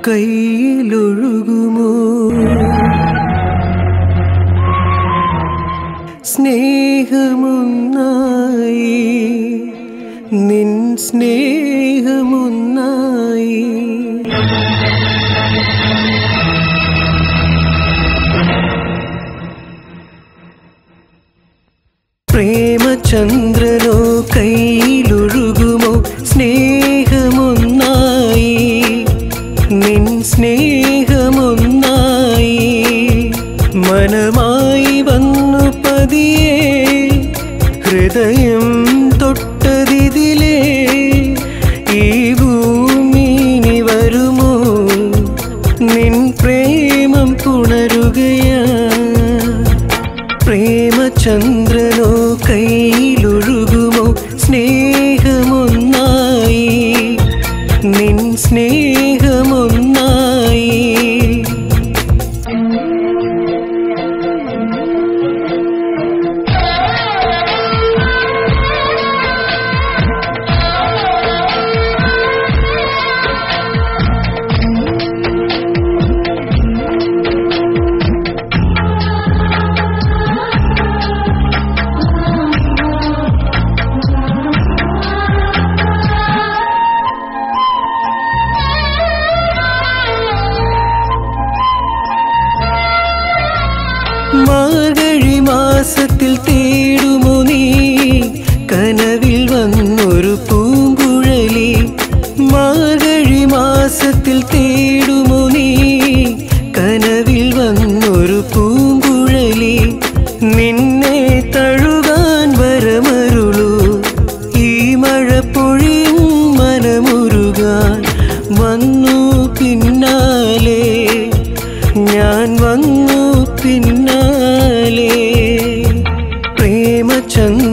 കയ്യിലൊഴുകുമോ സ്നേഹമൊന്നായി നിൻ സ്നേഹമൊന്നായി പ്രേമചന്ദ്രനോ കയ്യിലൊഴുകുമോ സ്നേഹമൊന്നായി നിൻ സ്നേഹമൊന്നായി മനമായി വന്നു പതിയെ ഹൃദയം തൊട്ടതിതിലേ ഈ ഭൂമിനി വരുമോ നിൻ പ്രേമം പുണരുകയാ പ്രേമചന്ദ്രനോ കയ്യിലൊഴുകുമോ സ്നേഹമൊന്നായി നിൻ സ്നേഹമൊന്നായി മാർഗഴി മാസത്തിൽ തേടുമോ നീ കനവിൽ വന്നൊരു പൂങ്കുഴലി മാർഗഴി മാസത്തിൽ തേടുമോ നീ കനവിൽ വന്നൊരു പൂങ്കുഴലി നിന്നെ തഴുകാൻ വരമരുളൂ ഈ മഴ പൊഴിയും മനമുരുകാൻ വന്നു പിന്നാലെ ഞാൻ വന്നു പിന്നാലെ പ്രേമചന്ദ്ര